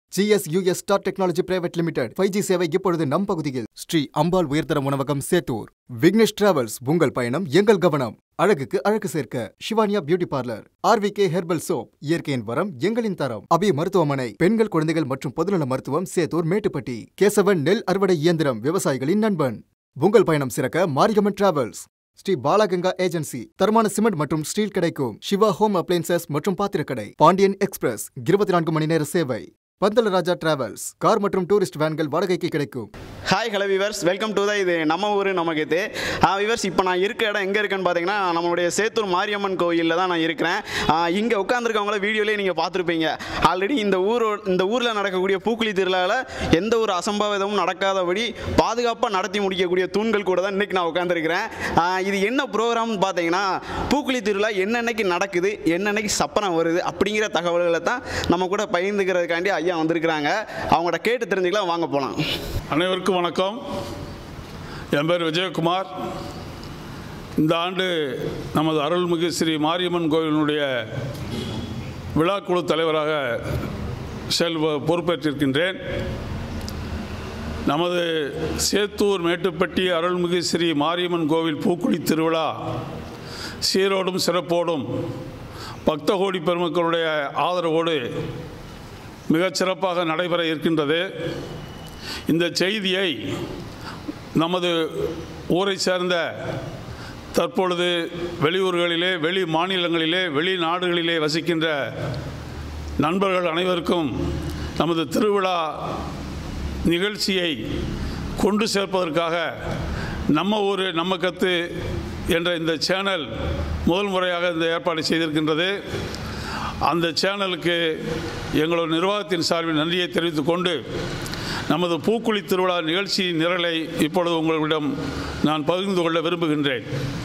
ஜிஎஸ்யூஎஸ் star technology private limited five G சேவை இப்பொழுது நம் பகுதியில் ஸ்ரீ அம்பாள் உயர்தர உணவகம் சேத்தூர் விக்னேஷ் டிராவல்ஸ் உங்கள் பயணம் எங்கள் கவனம் அழகுக்கு அழகு சேர்க்க Shivaniya beauty parlour RVK herbal soap இயற்கையின் வரம் எங்களின் தரம் அபி மருத்துவமனை பெண்கள் குழந்தைகள் மற்றும் பொதுநல மருத்துவம் சேத்தூர் மேட்டுப்பட்டி கேசவன் நெல் அறுவடை இயந்திரம் விவசாயிகளின் நண்பன் உங்கள் பயணம் சிறக்க மாரியம்மன் டிராவல்ஸ் ஸ்ரீ பாலகங்கா ஏஜென்சி தரமான சிமெண்ட் மற்றும் ஸ்டீல் கிடைக்கும் சிவா ஹோம் அப்ளைன்சஸ் மற்றும் பாத்திரக்கடை பாண்டியன் எக்ஸ்பிரஸ் இருபத்தி நான்கு மணி நேர சேவை பந்தலராஜா டிராவல்ஸ் கார் மற்றும் டூரிஸ்ட் வேன்கள் வாடகைக்கு கிடைக்கும் hi hello viewers welcome to the இது நம்ம ஊர் நமக்கு இது விவர்ஸ் இப்போ நான் இருக்க இடம் எங்கே இருக்கேன்னு பார்த்தீங்கன்னா நம்மளுடைய சேத்தூர் மாரியம்மன் கோயிலில் தான் நான் இருக்கிறேன் இங்கே உட்காந்துருக்கவங்கள வீடியோலேயே நீங்கள் பார்த்துருப்பீங்க ஆல்ரெடி இந்த ஊர் இந்த ஊரில் நடக்கக்கூடிய பூக்குழி திருவிழாவில் எந்த ஒரு அசம்பாவிதமும் நடக்காதபடி பாதுகாப்பாக நடத்தி முடிக்கக்கூடிய தூண்கள் கூட தான் இன்றைக்கி நான் உட்காந்துருக்கிறேன் இது என்ன ப்ரோக்ராம்னு பார்த்தீங்கன்னா பூக்குழி திருவிழா என்னென்னைக்கு நடக்குது என்னென்னைக்கு சப்பனம் வருது அப்படிங்கிற தகவல்களை தான் நம்ம கூட பகிர்ந்துக்கிறதுக்காண்டி ஐயா வந்திருக்கிறாங்க அவங்கள்ட்ட கேட்டு தெரிஞ்சுக்கலாம் வாங்க போகலாம் அனைவருக்கும் வணக்கம் என் பேர் விஜயகுமார் இந்த ஆண்டு நமது அருள்மிகு ஸ்ரீ மாரியம்மன் கோவிலினுடைய விழாக்குழு தலைவராக செல்வ பொறுப்பேற்றிருக்கின்றேன் நமது சேத்தூர் மேட்டுப்பட்டி அருள்மிகு ஸ்ரீ மாரியம்மன் கோவில் பூக்குழி திருவிழா சீரோடும் சிறப்போடும் பக்த கோடி பெருமக்களுடைய ஆதரவோடு மிகச் சிறப்பாக நடைபெற இருக்கின்றது இந்த செய்தியை நமது ஊரை சேர்ந்த தற்பொழுது வெளியூர்களிலே வெளி மாநிலங்களிலே வெளிநாடுகளிலே வசிக்கின்ற நண்பர்கள் அனைவருக்கும் நமது திருவிழா நிகழ்ச்சியை கொண்டு சேர்ப்பதற்காக நம்ம ஊர் நம்ம கத்து என்ற இந்த சேனல் முதல் முறையாக இந்த ஏற்பாடு செய்திருக்கின்றது அந்த சேனலுக்கு எங்களோட நிர்வாகத்தின் சார்பில் நன்றியை தெரிவித்துக் கொண்டு நமது பூக்குழி திருவிழா நிகழ்ச்சியின் நிரலை இப்பொழுது உங்களிடம் நான் பகிர்ந்து கொள்ள விரும்புகின்றேன்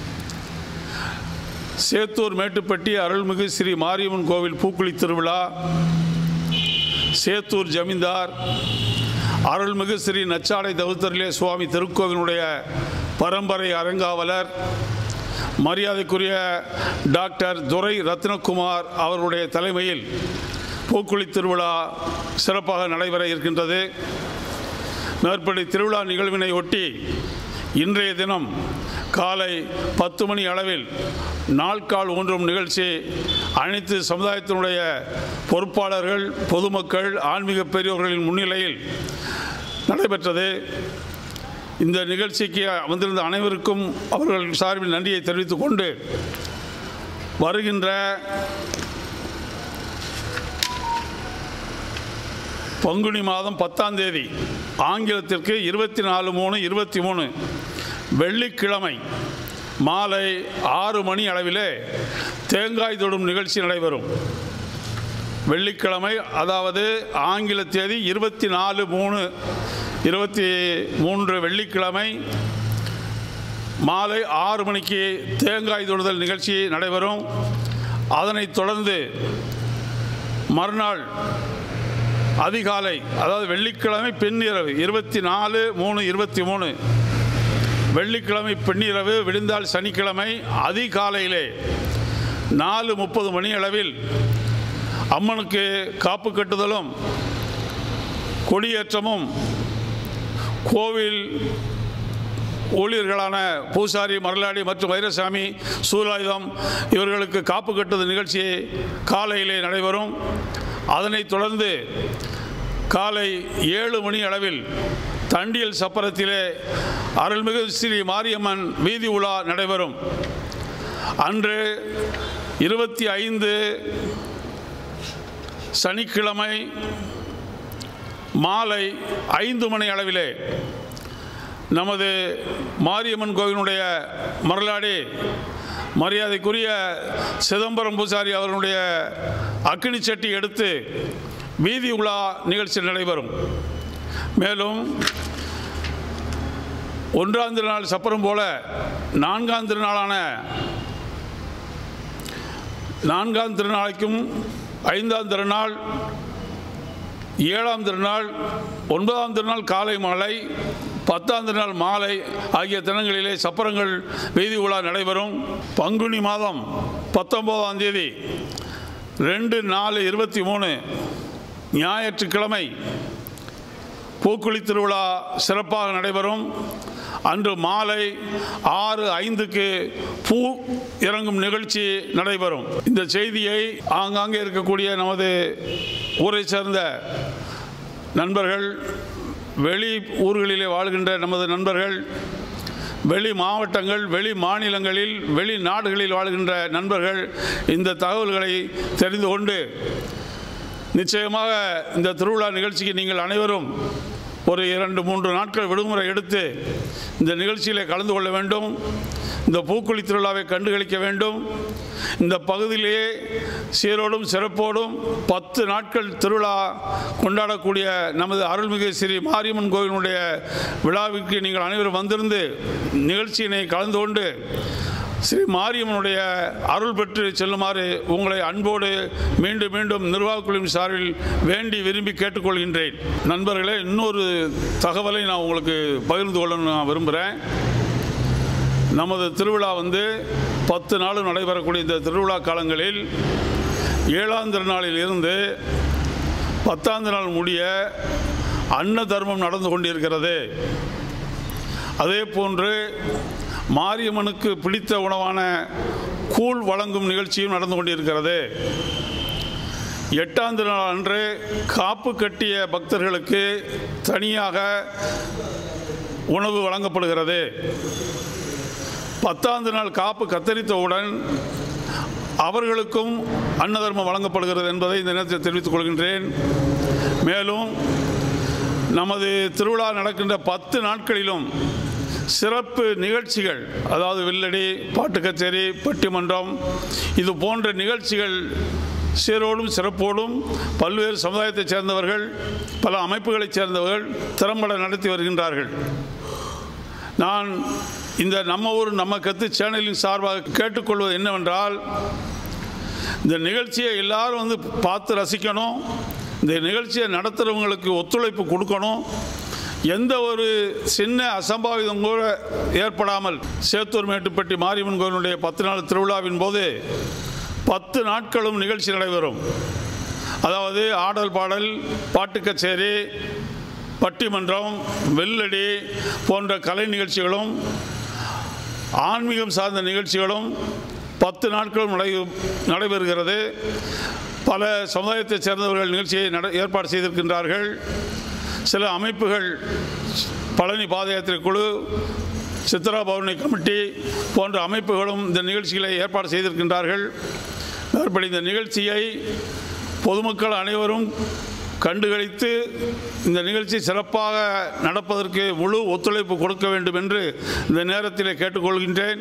சேத்தூர் மேட்டுப்பட்டி அருள்மிகு ஸ்ரீ மாரியம்மன் கோவில் பூக்குழி திருவிழா சேத்தூர் ஜமீன்தார் அருள்மிகு ஸ்ரீ நச்சாடை தவுத்தரிலே சுவாமி திருக்கோவிலுடைய பரம்பரை அரங்காவலர் மரியாதைக்குரிய டாக்டர் துரை ரத்னகுமார் அவர்களுடைய தலைமையில் பூக்குழி திருவிழா சிறப்பாக நடைபெற இருக்கின்றது மேற்படி திருவிழா நிகழ்வினை ஒட்டி இன்றைய தினம் காலை பத்து மணி அளவில் நாள்கால் ஒன்றும் நிகழ்ச்சி அனைத்து சமுதாயத்தினுடைய பொறுப்பாளர்கள் பொதுமக்கள் ஆன்மீக பெரியோர்களின் முன்னிலையில் நடைபெற்றது இந்த நிகழ்ச்சிக்கு வந்திருந்த அனைவருக்கும் அவர்கள் சார்பில் நன்றியை தெரிவித்துக் கொண்டு வருகின்ற பங்குனி மாதம் பத்தாம் தேதி ஆங்கிலத்திற்கு இருபத்தி நாலு மூணு இருபத்தி மூணு வெள்ளிக்கிழமை மாலை ஆறு மணி அளவிலே தேங்காய் தொடும் நிகழ்ச்சி நடைபெறும் வெள்ளிக்கிழமை அதாவது ஆங்கில தேதி இருபத்தி நாலு மூணு இருபத்தி மூன்று வெள்ளிக்கிழமை மாலை ஆறு மணிக்கு தேங்காய் தொடுதல் நிகழ்ச்சி நடைபெறும் அதனைத் தொடர்ந்து மறுநாள் அதிகாலை அதாவது வெள்ளிக்கிழமை பெண்ணிரவு இருபத்தி நாலு மூணு இருபத்தி மூணு வெள்ளிக்கிழமை பெண்ணிரவு விடிந்தால் சனிக்கிழமை அதிகாலையிலே நாலு முப்பது மணி அளவில் அம்மனுக்கு காப்பு கட்டுதலும் கொடியேற்றமும் கோவில் ஊழியர்களான பூசாரி மரலாடி மற்றும் வைரசாமி சூலாயுதம் இவர்களுக்கு காப்பு கட்டுதல் நிகழ்ச்சி காலையிலே நடைபெறும் அதனைத் தொடர்ந்து காலை ஏழு மணி அளவில் தண்டியல் சப்பரத்திலே அருள்மிகு ஸ்ரீ மாரியம்மன் வீதி உலா நடைபெறும் அன்று இருபத்தி ஐந்து சனிக்கிழமை மாலை ஐந்து மணி அளவிலே நமது மாரியம்மன் கோவிலுடைய மரலாடி மரியாதைக்குரிய சிதம்பரம் பூசாரி அவர்களுடைய அக்கினி சட்டி எடுத்து வீதி உலா நிகழ்ச்சி நடைபெறும் மேலும் ஒன்றாம் திருநாள் சப்பரம் போல நான்காம் திருநாளான நான்காம் திருநாளைக்கும் ஐந்தாம் திருநாள் ஏழாம் திருநாள் ஒன்பதாம் திருநாள் காலை மாலை பத்தாம் திருநாள் மாலை ஆகிய தினங்களிலே சப்பரங்கள் வீதி உலா நடைபெறும் பங்குனி மாதம் பத்தொம்போதாம் தேதி ரெண்டு நாலு இருபத்தி மூணு ஞாயிற்றுக்கிழமை பூக்குழி திருவிழா சிறப்பாக நடைபெறும் அன்று மாலை ஆறு ஐந்துக்கு பூ இறங்கும் நிகழ்ச்சி நடைபெறும் இந்த செய்தியை ஆங்காங்கே இருக்கக்கூடிய நமது ஊரை சேர்ந்த நண்பர்கள் வெளி ஊர்களிலே வாழ்கின்ற நமது நண்பர்கள் வெளி மாவட்டங்கள் வெளி மாநிலங்களில் வெளி நாடுகளில் வாழ்கின்ற நண்பர்கள் இந்த தகவல்களை தெரிந்து கொண்டு நிச்சயமாக இந்த திருவிழா நிகழ்ச்சிக்கு நீங்கள் அனைவரும் ஒரு இரண்டு மூன்று நாட்கள் விடுமுறை எடுத்து இந்த நிகழ்ச்சியிலே கலந்து கொள்ள வேண்டும் இந்த பூக்குழி திருவிழாவை கண்டுகளிக்க வேண்டும் இந்த பகுதியிலேயே சீரோடும் சிறப்போடும் பத்து நாட்கள் திருவிழா கொண்டாடக்கூடிய நமது அருள்மிகு ஸ்ரீ மாரியம்மன் கோவிலுடைய விழாவிற்கு நீங்கள் அனைவரும் வந்திருந்து நிகழ்ச்சியினை கலந்து கொண்டு ஸ்ரீ மாரியம்மனுடைய அருள் பெற்று செல்லுமாறு உங்களை அன்போடு மீண்டும் மீண்டும் நிர்வாகக்குழுவின் சார்பில் வேண்டி விரும்பி கேட்டுக்கொள்கின்றேன் நண்பர்களே இன்னொரு தகவலை நான் உங்களுக்கு பகிர்ந்து கொள்ளணும்னு நான் விரும்புகிறேன் நமது திருவிழா வந்து பத்து நாள் நடைபெறக்கூடிய இந்த திருவிழா காலங்களில் ஏழாம் திருநாளில் இருந்து பத்தாம் நாள் முடிய அன்ன தர்மம் நடந்து கொண்டிருக்கிறது அதே போன்று மாரியம்மனுக்கு பிடித்த உணவான கூழ் வழங்கும் நிகழ்ச்சியும் நடந்து கொண்டிருக்கிறது எட்டாம் திருநாள் அன்று காப்பு கட்டிய பக்தர்களுக்கு தனியாக உணவு வழங்கப்படுகிறது பத்தாம் நாள் காப்பு கத்தரித்தவுடன் அவர்களுக்கும் அன்னதர்மம் வழங்கப்படுகிறது என்பதை இந்த நேரத்தில் தெரிவித்துக் கொள்கின்றேன் மேலும் நமது திருவிழா நடக்கின்ற பத்து நாட்களிலும் சிறப்பு நிகழ்ச்சிகள் அதாவது வில்லடி பாட்டு கச்சேரி பட்டிமன்றம் இது போன்ற நிகழ்ச்சிகள் சீரோடும் சிறப்போடும் பல்வேறு சமுதாயத்தைச் சேர்ந்தவர்கள் பல அமைப்புகளைச் சேர்ந்தவர்கள் திறம்பட நடத்தி வருகின்றார்கள் நான் இந்த நம்ம ஊர் நம்ம கத்து சேனலின் சார்பாக கேட்டுக்கொள்வது என்னவென்றால் இந்த நிகழ்ச்சியை எல்லாரும் வந்து பார்த்து ரசிக்கணும் இந்த நிகழ்ச்சியை நடத்துகிறவங்களுக்கு ஒத்துழைப்பு கொடுக்கணும் எந்த ஒரு சின்ன அசம்பாவிதம் கூட ஏற்படாமல் சேத்தூர் மேட்டுப்பட்டி மாரியம்மன் கோயிலுடைய பத்து நாள் திருவிழாவின் போது பத்து நாட்களும் நிகழ்ச்சி நடைபெறும் அதாவது ஆடல் பாடல் பாட்டு கச்சேரி பட்டிமன்றம் வெள்ளடி போன்ற கலை நிகழ்ச்சிகளும் ஆன்மீகம் சார்ந்த நிகழ்ச்சிகளும் பத்து நாட்களும் நடை நடைபெறுகிறது பல சமுதாயத்தைச் சேர்ந்தவர்கள் நிகழ்ச்சியை நட ஏற்பாடு செய்திருக்கின்றார்கள் சில அமைப்புகள் பழனி பாத யாத்திரை குழு சித்ரா பவனி கமிட்டி போன்ற அமைப்புகளும் இந்த நிகழ்ச்சிகளை ஏற்பாடு செய்திருக்கின்றார்கள் மேற்படி இந்த நிகழ்ச்சியை பொதுமக்கள் அனைவரும் கண்டுகளித்து இந்த நிகழ்ச்சி சிறப்பாக நடப்பதற்கு முழு ஒத்துழைப்பு கொடுக்க வேண்டும் என்று இந்த நேரத்தில் கேட்டுக்கொள்கின்றேன்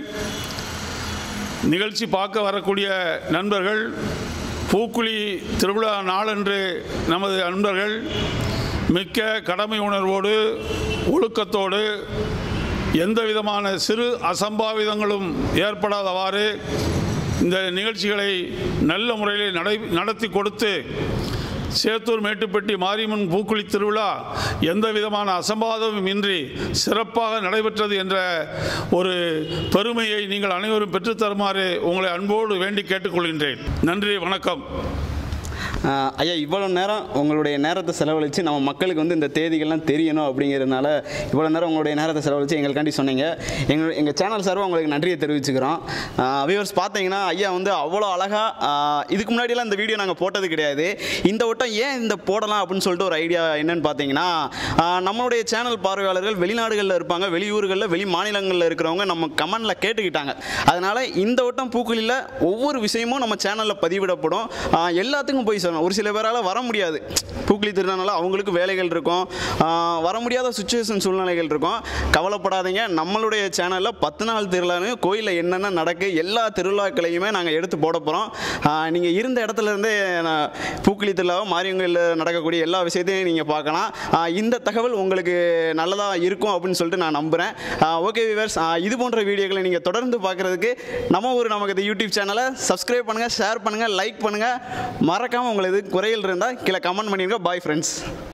நிகழ்ச்சி பார்க்க வரக்கூடிய நண்பர்கள் பூக்குழி திருவிழா நாளன்று நமது நண்பர்கள் மிக்க கடமை உணர்வோடு ஒழுக்கத்தோடு எந்த விதமான சிறு அசம்பாவிதங்களும் ஏற்படாதவாறு இந்த நிகழ்ச்சிகளை நல்ல முறையில் நடை நடத்தி கொடுத்து சேத்தூர் மேட்டுப்பட்டி மாரியம்மன் பூக்குழி திருவிழா எந்த விதமான அசம்பாதமும் இன்றி சிறப்பாக நடைபெற்றது என்ற ஒரு பெருமையை நீங்கள் அனைவரும் பெற்றுத்தருமாறு உங்களை அன்போடு வேண்டி கேட்டுக்கொள்கின்றேன் நன்றி வணக்கம் ஆஹ் ஐயா இவ்வளோ நேரம் உங்களுடைய நேரத்தை செலவழித்து நம்ம மக்களுக்கு வந்து இந்த தேதிகள்லாம் தெரியணும் அப்படிங்கிறதுனால இவ்வளோ நேரம் உங்களுடைய நேரத்தை செலவழித்து எங்களுக்காண்டி சொன்னீங்க எங்கள் எங்கள் சேனல் சார்பாக உங்களுக்கு நன்றியை தெரிவிச்சுக்கிறோம் வியூவர்ஸ் பார்த்தீங்கன்னா ஐயா வந்து அவ்வளோ அழகாக இதுக்கு முன்னாடியெல்லாம் இந்த வீடியோ நாங்கள் போட்டது கிடையாது இந்த வட்டம் ஏன் இந்த போடலாம் அப்படின்னு சொல்லிட்டு ஒரு ஐடியா என்னன்னு பார்த்தீங்கன்னா ஆஹ் நம்மளுடைய சேனல் பார்வையாளர்கள் வெளிநாடுகளில் இருப்பாங்க வெளியூர்களில் வெளி மாநிலங்களில் இருக்கிறவங்க நம்ம கமெண்டில் கேட்டுக்கிட்டாங்க அதனால் இந்த வட்டம் பூக்குழியில் ஒவ்வொரு விஷயமும் நம்ம சேனலில் பதிவிடப்படும் ஆஹ் எல்லாத்துக்கும் போய் சொல்லணும் ஒரு சில பேரால் வர முடியாது பூக்குழி திருநாளால் அவங்களுக்கு வேலைகள் இருக்கும் ஆஹ் வர முடியாத சுச்சுவேஷன் சூழ்நிலைகள் இருக்கும் கவலைப்படாதீங்க நம்மளுடைய சேனலில் பத்து நாள் திருவிழான்னு கோயிலில் என்னென்ன நடக்கு எல்லா திருவிழாக்களையுமே நாங்கள் எடுத்து போட போகிறோம் நீங்கள் இருந்த இடத்துல இருந்தே நான் பூக்குழி திருவிழாவும் மாரியங்களில் நடக்கக்கூடிய எல்லா விஷயத்தையும் நீங்கள் பார்க்கலாம் ஆஹ் இந்த தகவல் உங்களுக்கு நல்லதாக இருக்கும் அப்படின்னு சொல்லிட்டு நான் நம்புகிறேன் ஓகே விவர்ஸ் இது போன்ற வீடியோக்களை நீங்கள் தொடர்ந்து பார்க்குறதுக்கு நம்ம ஒரு நமக்கு இந்த யூடியூப் சேனலை சப்ஸ்கிரைப் பண்ணுங்கள் ஷேர் பண்ணுங்கள் லைக் பண்ணுங்கள் மறக்காமல் உங்களுக்கு எது குறைகள் இருந்தால் கீழே கமெண்ட் பண்ணிடுங்க பாய் ஃப்ரெண்ட்ஸ்